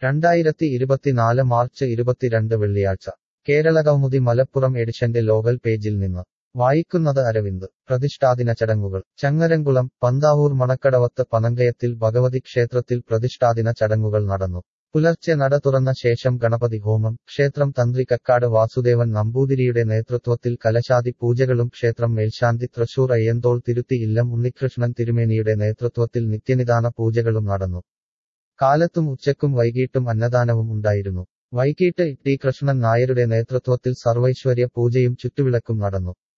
രണ്ടായിരത്തി ഇരുപത്തിനാല് മാർച്ച് ഇരുപത്തിരണ്ട് വെള്ളിയാഴ്ച കേരള കൗമുദി മലപ്പുറം എഡിഷന്റെ ലോകൽ പേജിൽ നിന്ന് വായിക്കുന്നത് അരവിന്ദ് പ്രതിഷ്ഠാദിന ചടങ്ങുകൾ ചങ്ങരംകുളം പന്താവൂർ മണക്കടവത്ത് പനങ്കയത്തിൽ ഭഗവതി ക്ഷേത്രത്തിൽ പ്രതിഷ്ഠാദിന ചടങ്ങുകൾ നടന്നു പുലർച്ചെ നട തുറന്ന ശേഷം ഗണപതി ഹോമം ക്ഷേത്രം തന്ത്രി കക്കാട് വാസുദേവൻ നമ്പൂതിരിയുടെ നേതൃത്വത്തിൽ കലശാദി പൂജകളും ക്ഷേത്രം മേൽശാന്തി തൃശൂർ അയ്യന്തോൾ തിരുത്തി ഇല്ലം ഉണ്ണികൃഷ്ണൻ തിരുമേനിയുടെ നേതൃത്വത്തിൽ നിത്യനിദാന പൂജകളും നടന്നു കാലത്തും ഉച്ചക്കും വൈകിട്ടും അന്നദാനവും ഉണ്ടായിരുന്നു വൈകിട്ട് ടി കൃഷ്ണൻ നായരുടെ നേതൃത്വത്തിൽ സർവൈശ്വര്യ പൂജയും ചുറ്റുവിളക്കും നടന്നു